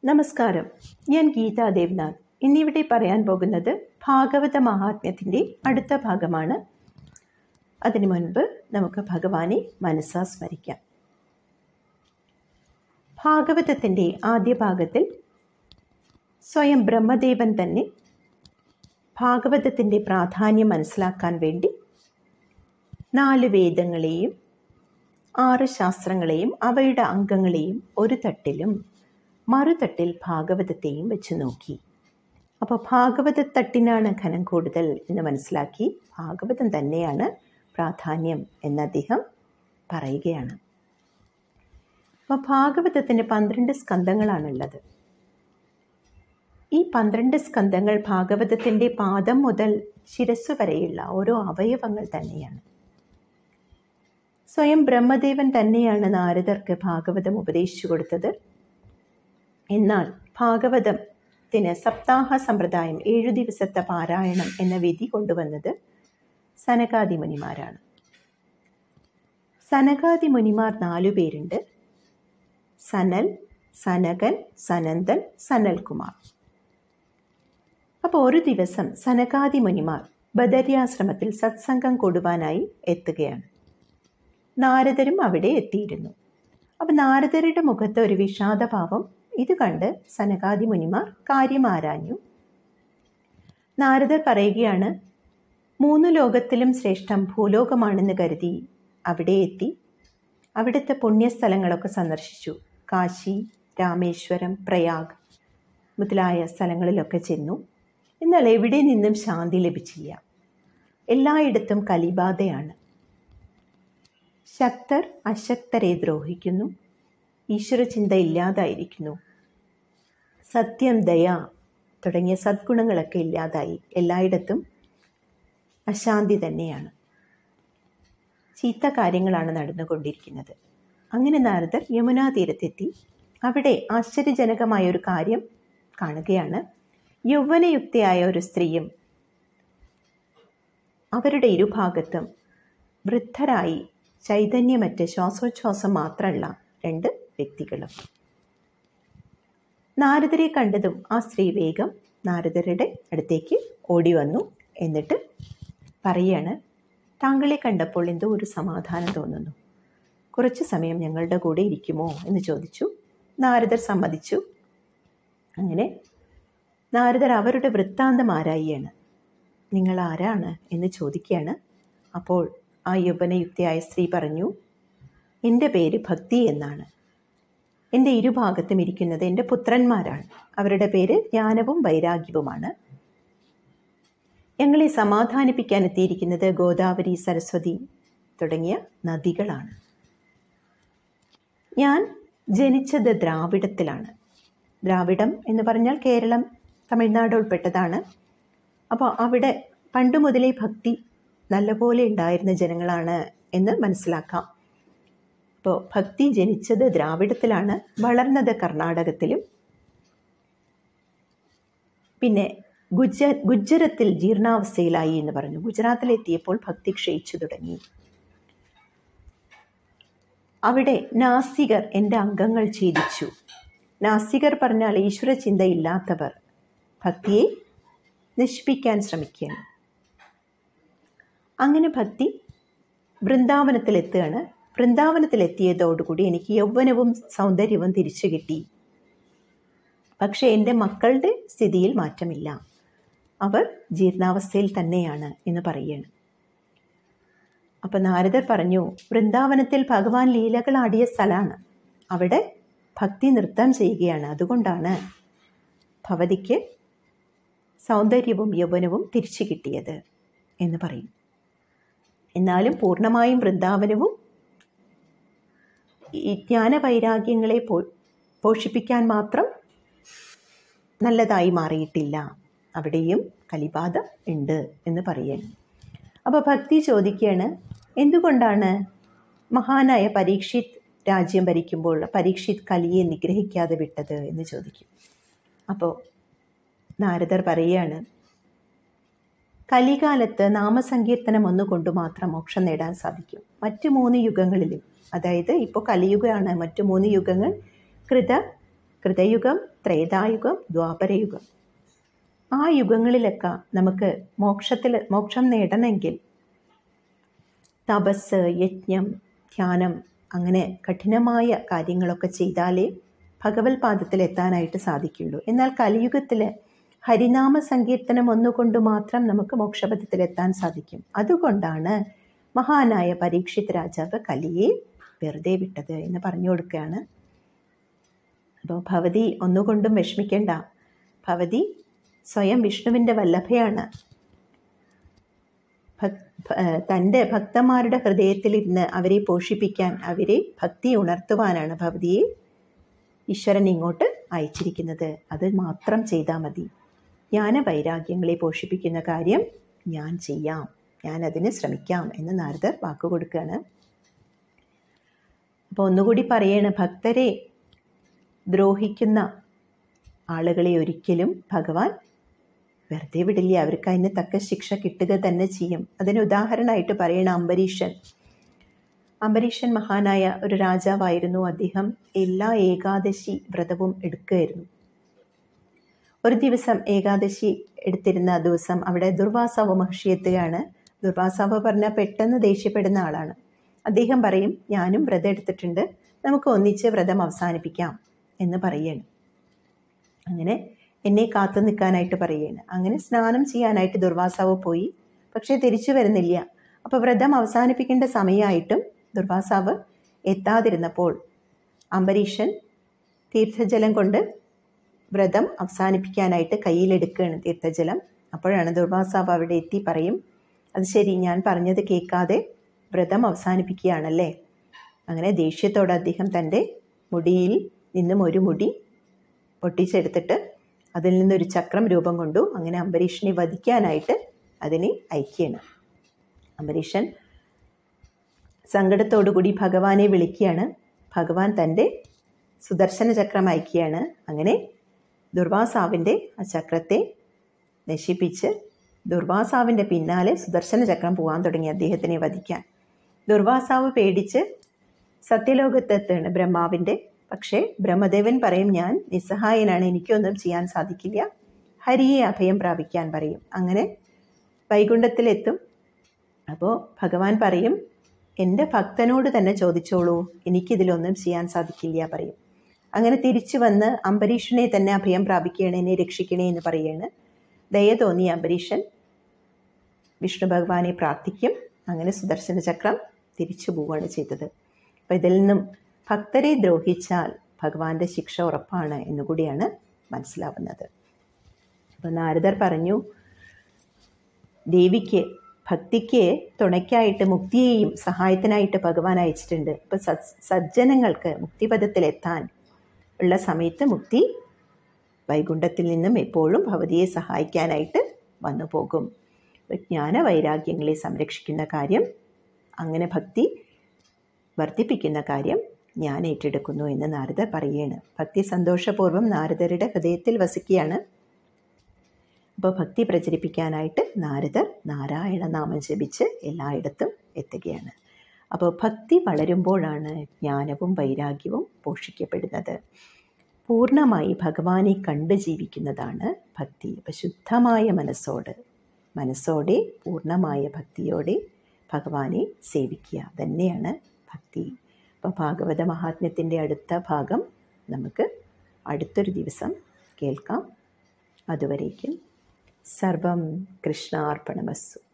നമസ്കാരം ഞാൻ ഗീതാ ദേവ്നാഥ് ഇന്നിവിടെ പറയാൻ പോകുന്നത് ഭാഗവത മഹാത്മ്യത്തിൻ്റെ അടുത്ത ഭാഗമാണ് അതിനു മുൻപ് നമുക്ക് ഭഗവാനെ മനസ്സാ സ്മരിക്കാം ഭാഗവതത്തിൻ്റെ ആദ്യ ഭാഗത്തിൽ സ്വയം ബ്രഹ്മദേവൻ തന്നെ ഭാഗവതത്തിൻ്റെ പ്രാധാന്യം മനസ്സിലാക്കാൻ വേണ്ടി നാല് വേദങ്ങളെയും ആറ് ശാസ്ത്രങ്ങളെയും അവയുടെ അംഗങ്ങളെയും ഒരു തട്ടിലും മറുതട്ടിൽ ഭാഗവതത്തെയും വെച്ച് നോക്കി അപ്പോൾ ഭാഗവത തട്ടിനാണ് ഘനം കൂടുതൽ എന്ന് മനസ്സിലാക്കി ഭാഗവതം തന്നെയാണ് പ്രാധാന്യം എന്ന് അദ്ദേഹം പറയുകയാണ് അപ്പോൾ ഭാഗവതത്തിന് പന്ത്രണ്ട് സ്കന്ധങ്ങളാണുള്ളത് ഈ പന്ത്രണ്ട് സ്കന്ധങ്ങൾ ഭാഗവതത്തിൻ്റെ പാദം മുതൽ ശിരസ് വരെയുള്ള ഓരോ അവയവങ്ങൾ തന്നെയാണ് സ്വയം ബ്രഹ്മദേവൻ തന്നെയാണ് നാരദർക്ക് ഭാഗവതം ഉപദേശിച്ചു കൊടുത്തത് എന്നാൽ ഭാഗവതത്തിന് സപ്താഹ സമ്പ്രദായം ഏഴു ദിവസത്തെ പാരായണം എന്ന വിധി കൊണ്ടുവന്നത് സനകാദി മുനിമാരാണ് സനകാദി മുനിമാർ നാലു പേരുണ്ട് സനൽ സനകൻ സനന്ദൻ സനൽകുമാർ അപ്പോൾ ഒരു ദിവസം സനകാദി മുനിമാർ ബദര്യാശ്രമത്തിൽ സത്സംഗം കൊടുവാനായി എത്തുകയാണ് നാരദരും അവിടെ എത്തിയിരുന്നു അപ്പം നാരദരുടെ മുഖത്ത് ഒരു വിഷാദഭാവം ഇത് കണ്ട് സനകാദി മുനിമാർ കാര്യം ആരാഞ്ഞു നാരദർ പറയുകയാണ് മൂന്ന് ലോകത്തിലും ശ്രേഷ്ഠം ഭൂലോകമാണെന്ന് കരുതി അവിടെ എത്തി അവിടുത്തെ പുണ്യസ്ഥലങ്ങളൊക്കെ സന്ദർശിച്ചു കാശി രാമേശ്വരം പ്രയാഗ് മുതലായ സ്ഥലങ്ങളിലൊക്കെ ചെന്നു എന്നാൽ എവിടെ നിന്നും ശാന്തി ലഭിച്ചില്ല എല്ലായിടത്തും കലിബാധയാണ് ശക്തർ അശക്തരെ ദ്രോഹിക്കുന്നു ഈശ്വരചിന്ത ഇല്ലാതായിരിക്കുന്നു സത്യം ദയ തുടങ്ങിയ സദ്ഗുണങ്ങളൊക്കെ ഇല്ലാതായി എല്ലായിടത്തും അശാന്തി തന്നെയാണ് ചീത്ത കാര്യങ്ങളാണ് നടന്നുകൊണ്ടിരിക്കുന്നത് അങ്ങനെ നാരദർ യമുനാ തീരത്തെത്തി അവിടെ ആശ്ചര്യജനകമായ ഒരു കാര്യം കാണുകയാണ് യൗവനയുക്തയായ ഒരു സ്ത്രീയും അവരുടെ ഇരുഭാഗത്തും വൃദ്ധരായി ചൈതന്യമറ്റ് ശ്വാസോച്ഛ്വാസം മാത്രമല്ല രണ്ട് വ്യക്തികളും നാരദരെ കണ്ടതും ആ സ്ത്രീ വേഗം നാരദരുടെ അടുത്തേക്ക് ഓടി വന്നു എന്നിട്ട് പറയാണ് താങ്കളെ കണ്ടപ്പോൾ എന്തോ ഒരു സമാധാനം തോന്നുന്നു കുറച്ച് സമയം ഞങ്ങളുടെ കൂടെ ഇരിക്കുമോ എന്ന് ചോദിച്ചു നാരദർ സമ്മതിച്ചു അങ്ങനെ നാരദർ അവരുടെ വൃത്താന്തം ആരായിയാണ് നിങ്ങൾ ആരാണ് എന്ന് ചോദിക്കുകയാണ് അപ്പോൾ ആ യൗവനയുക്തിയായ സ്ത്രീ പറഞ്ഞു എൻ്റെ പേര് ഭക്തി എന്നാണ് എൻ്റെ ഇരുഭാഗത്തും ഇരിക്കുന്നത് എൻ്റെ പുത്രന്മാരാണ് അവരുടെ പേര് ജ്ഞാനവും വൈരാഗ്യവുമാണ് ഞങ്ങളെ സമാധാനിപ്പിക്കാൻ എത്തിയിരിക്കുന്നത് ഗോദാവരി സരസ്വതി തുടങ്ങിയ നദികളാണ് ഞാൻ ജനിച്ചത് ദ്രാവിഡത്തിലാണ് ദ്രാവിഡം എന്ന് പറഞ്ഞാൽ കേരളം തമിഴ്നാട് ഉൾപ്പെട്ടതാണ് അപ്പോൾ അവിടെ പണ്ട് മുതലേ ഭക്തി നല്ലപോലെ ഉണ്ടായിരുന്ന ജനങ്ങളാണ് എന്ന് മനസ്സിലാക്കാം അപ്പോൾ ഭക്തി ജനിച്ചത് ദ്രാവിഡത്തിലാണ് വളർന്നത് കർണാടകത്തിലും പിന്നെ ഗുജ ഗുജറത്തിൽ ജീർണാവസ്ഥയിലായി എന്ന് പറഞ്ഞു ഗുജറാത്തിലെത്തിയപ്പോൾ ഭക്തി ക്ഷയിച്ചു തുടങ്ങി അവിടെ നാസ്തികർ എൻ്റെ അംഗങ്ങൾ ഛേദിച്ചു നാസ്തികർ പറഞ്ഞാൽ ഈശ്വര ചിന്തയില്ലാത്തവർ ഭക്തിയെ നശിപ്പിക്കാൻ ശ്രമിക്കുകയാണ് അങ്ങനെ ഭക്തി വൃന്ദാവനത്തിലെത്തുകയാണ് വൃന്ദാവനത്തിലെത്തിയതോടുകൂടി എനിക്ക് യൗവനവും സൗന്ദര്യവും തിരിച്ചു കിട്ടി പക്ഷേ എൻ്റെ മക്കളുടെ സ്ഥിതിയിൽ മാറ്റമില്ല അവർ ജീർണാവസ്ഥയിൽ തന്നെയാണ് എന്ന് പറയുകയാണ് അപ്പം നാരദർ പറഞ്ഞു വൃന്ദാവനത്തിൽ ഭഗവാൻ ലീലകൾ ആടിയ സ്ഥലമാണ് അവിടെ ഭക്തി നൃത്തം ചെയ്യുകയാണ് അതുകൊണ്ടാണ് ഭവതിക്ക് സൗന്ദര്യവും യൗവനവും തിരിച്ചു കിട്ടിയത് എന്ന് പറയും എന്നാലും പൂർണ്ണമായും വൃന്ദാവനവും ഈ ജ്ഞാനവൈരാഗ്യങ്ങളെ പോ പോഷിപ്പിക്കാൻ മാത്രം നല്ലതായി മാറിയിട്ടില്ല അവിടെയും കലിബാധ ഉണ്ട് എന്ന് പറയണം അപ്പോൾ ഭക്തി ചോദിക്കുകയാണ് എന്തുകൊണ്ടാണ് മഹാനായ പരീക്ഷിത് രാജ്യം ഭരിക്കുമ്പോൾ പരീക്ഷിത് കലിയെ നിഗ്രഹിക്കാതെ വിട്ടത് എന്ന് ചോദിക്കും അപ്പോൾ നാരദർ പറയുകയാണ് കലികാലത്ത് നാമസങ്കീർത്തനം ഒന്നുകൊണ്ട് മാത്രം മോക്ഷം നേടാൻ സാധിക്കും മറ്റു മൂന്ന് യുഗങ്ങളിലും അതായത് ഇപ്പോൾ കലിയുഗമാണ് മറ്റു മൂന്ന് യുഗങ്ങൾ കൃത കൃതയുഗം ത്രേതായുഗം ദ്വാപരയുഗം ആ യുഗങ്ങളിലൊക്കെ നമുക്ക് മോക്ഷത്തിൽ മോക്ഷം നേടണമെങ്കിൽ തപസ് യജ്ഞം ധ്യാനം അങ്ങനെ കഠിനമായ കാര്യങ്ങളൊക്കെ ചെയ്താലേ ഭഗവത് പാദത്തിൽ എത്താനായിട്ട് സാധിക്കുള്ളൂ എന്നാൽ കലിയുഗത്തിൽ ഹരിനാമ സങ്കീർത്തനം ഒന്നുകൊണ്ട് മാത്രം നമുക്ക് മോക്ഷപഥത്തിൽ എത്താൻ സാധിക്കും അതുകൊണ്ടാണ് മഹാനായ പരീക്ഷിത് രാജാവ് കലിയെ വെറുതെ വിട്ടത് എന്ന് പറഞ്ഞു കൊടുക്കുകയാണ് അപ്പോൾ ഭവതി ഒന്നുകൊണ്ടും വിഷമിക്കേണ്ട ഭവതി സ്വയം വിഷ്ണുവിൻ്റെ വല്ലഭയാണ് തൻ്റെ ഭക്തന്മാരുടെ ഹൃദയത്തിലിരുന്ന് അവരെ പോഷിപ്പിക്കാൻ അവരെ ഭക്തി ഉണർത്തുവാനാണ് ഭവതിയെ ഈശ്വരൻ ഇങ്ങോട്ട് അയച്ചിരിക്കുന്നത് അത് മാത്രം ചെയ്താൽ മതി ജ്ഞാനവൈരാഗ്യങ്ങളെ പോഷിപ്പിക്കുന്ന കാര്യം ഞാൻ ചെയ്യാം ഞാൻ അതിന് ശ്രമിക്കാം എന്ന് നാരദർ വാക്കു കൊടുക്കുകയാണ് അപ്പോൾ ഒന്നുകൂടി പറയണ ഭക്തരെ ദ്രോഹിക്കുന്ന ആളുകളെ ഒരിക്കലും ഭഗവാൻ വെറുതെ വിടില്ല അവർക്ക് അതിന് തക്ക ശിക്ഷ കിട്ടുക തന്നെ ചെയ്യും അതിന് ഉദാഹരണമായിട്ട് പറയണ അംബരീഷൻ അംബരീഷൻ മഹാനായ ഒരു രാജാവായിരുന്നു അദ്ദേഹം എല്ലാ ഏകാദശി വ്രതവും എടുക്കുകയായിരുന്നു ഒരു ദിവസം ഏകാദശി എടുത്തിരുന്ന ദിവസം അവിടെ ദുർവാസാവ് മഹർഷി എത്തുകയാണ് ദുർവാസാവ് പറഞ്ഞാൽ പെട്ടെന്ന് ദേഷ്യപ്പെടുന്ന ആളാണ് അദ്ദേഹം പറയും ഞാനും വ്രതം എടുത്തിട്ടുണ്ട് നമുക്ക് ഒന്നിച്ച് വ്രതം അവസാനിപ്പിക്കാം എന്ന് പറയുകയാണ് അങ്ങനെ എന്നെ കാത്തു നിൽക്കാനായിട്ട് പറയുകയാണ് അങ്ങനെ സ്നാനം ചെയ്യാനായിട്ട് ദുർവാസാവ് പോയി പക്ഷേ തിരിച്ചു വരുന്നില്ല അപ്പോൾ വ്രതം അവസാനിപ്പിക്കേണ്ട സമയമായിട്ടും ദുർവാസാവ് എത്താതിരുന്നപ്പോൾ അംബരീഷൻ തീർത്ഥജലം കൊണ്ട് വ്രതം അവസാനിപ്പിക്കാനായിട്ട് കയ്യിലെടുക്കുകയാണ് തീർത്ഥജലം അപ്പോഴാണ് ദുർവാസാവ് അവിടെ എത്തി പറയും അത് ശരി ഞാൻ പറഞ്ഞത് കേൾക്കാതെ വ്രതം അവസാനിപ്പിക്കുകയാണല്ലേ അങ്ങനെ ദേഷ്യത്തോടെ അദ്ദേഹം തൻ്റെ മുടിയിൽ നിന്നും ഒരു മുടി പൊട്ടിച്ചെടുത്തിട്ട് അതിൽ നിന്നൊരു ചക്രം രൂപം കൊണ്ടു അങ്ങനെ അംബരീഷനെ വധിക്കാനായിട്ട് അതിനെ അയക്കുകയാണ് അംബരീഷൻ സങ്കടത്തോടുകൂടി ഭഗവാനെ വിളിക്കുകയാണ് ഭഗവാൻ തൻ്റെ സുദർശന ചക്രം അയക്കുകയാണ് അങ്ങനെ ദുർവാസാവിൻ്റെ ആ ചക്രത്തെ നശിപ്പിച്ച് ദുർവാസാവിൻ്റെ പിന്നാലെ സുദർശന ചക്രം പോകാൻ തുടങ്ങി അദ്ദേഹത്തിനെ വധിക്കാൻ ദുർവാസാവ് പേടിച്ച് സത്യലോകത്തെത്താണ് ബ്രഹ്മാവിൻ്റെ പക്ഷേ ബ്രഹ്മദേവൻ പറയും ഞാൻ നിസ്സഹായനാണ് എനിക്കൊന്നും ചെയ്യാൻ സാധിക്കില്ല ഹരിയെ അഭയം പ്രാപിക്കാൻ പറയും അങ്ങനെ വൈകുണ്ഠത്തിലെത്തും അപ്പോൾ ഭഗവാൻ പറയും എൻ്റെ ഭക്തനോട് തന്നെ ചോദിച്ചോളൂ എനിക്കിതിലൊന്നും ചെയ്യാൻ സാധിക്കില്ല പറയും അങ്ങനെ തിരിച്ചു വന്ന് അംബരീഷനെ തന്നെ അഭയം പ്രാപിക്കുകയാണ് എന്നെ രക്ഷിക്കണേ എന്ന് പറയുകയാണ് ദയ തോന്നിയ അംബരീഷൻ വിഷ്ണു ഭഗവാനെ പ്രാർത്ഥിക്കും അങ്ങനെ സുദർശന ചക്രം തിരിച്ചു പോവുകയാണ് ചെയ്തത് അപ്പോൾ ഇതിൽ നിന്നും ഭക്തരെ ദ്രോഹിച്ചാൽ ഭഗവാന്റെ ശിക്ഷ ഉറപ്പാണ് എന്നുകൂടിയാണ് മനസ്സിലാവുന്നത് അപ്പോൾ നാരദർ പറഞ്ഞു ദേവിക്ക് ഭക്തിക്ക് തുണയ്ക്കായിട്ട് മുക്തിയെയും സഹായത്തിനായിട്ട് ഭഗവാൻ അയച്ചിട്ടുണ്ട് ഇപ്പോൾ സജ്ജനങ്ങൾക്ക് മുക്തിപഥത്തിലെത്താൻ ഉള്ള സമയത്ത് മുക്തി വൈകുണ്ഠത്തിൽ നിന്നും എപ്പോഴും ഭവതിയെ സഹായിക്കാനായിട്ട് വന്നു പോകും ജ്ഞാന വൈരാഗ്യങ്ങളെ സംരക്ഷിക്കുന്ന കാര്യം അങ്ങനെ ഭക്തി വർദ്ധിപ്പിക്കുന്ന കാര്യം ഞാൻ ഏറ്റെടുക്കുന്നു എന്ന് നാരദർ പറയുകയാണ് ഭക്തി സന്തോഷപൂർവ്വം നാരദരുടെ ഹൃദയത്തിൽ വസിക്കുകയാണ് അപ്പോൾ ഭക്തി പ്രചരിപ്പിക്കാനായിട്ട് നാരദർ നാരായണ നാമം ജപിച്ച് എല്ലായിടത്തും എത്തുകയാണ് അപ്പോൾ ഭക്തി വളരുമ്പോഴാണ് ജ്ഞാനവും വൈരാഗ്യവും പോഷിക്കപ്പെടുന്നത് പൂർണ്ണമായി ഭഗവാനെ കണ്ട് ജീവിക്കുന്നതാണ് ഭക്തി അപ്പോൾ ശുദ്ധമായ മനസ്സോട് മനസ്സോടെ പൂർണ്ണമായ ഭക്തിയോടെ ഭഗവാനെ സേവിക്കുക തന്നെയാണ് ഭക്തി അപ്പോൾ ഭാഗവത മഹാത്മ്യത്തിൻ്റെ അടുത്ത ഭാഗം നമുക്ക് അടുത്തൊരു ദിവസം കേൾക്കാം അതുവരേക്കും സർവം കൃഷ്ണാർപ്പണമസ്സു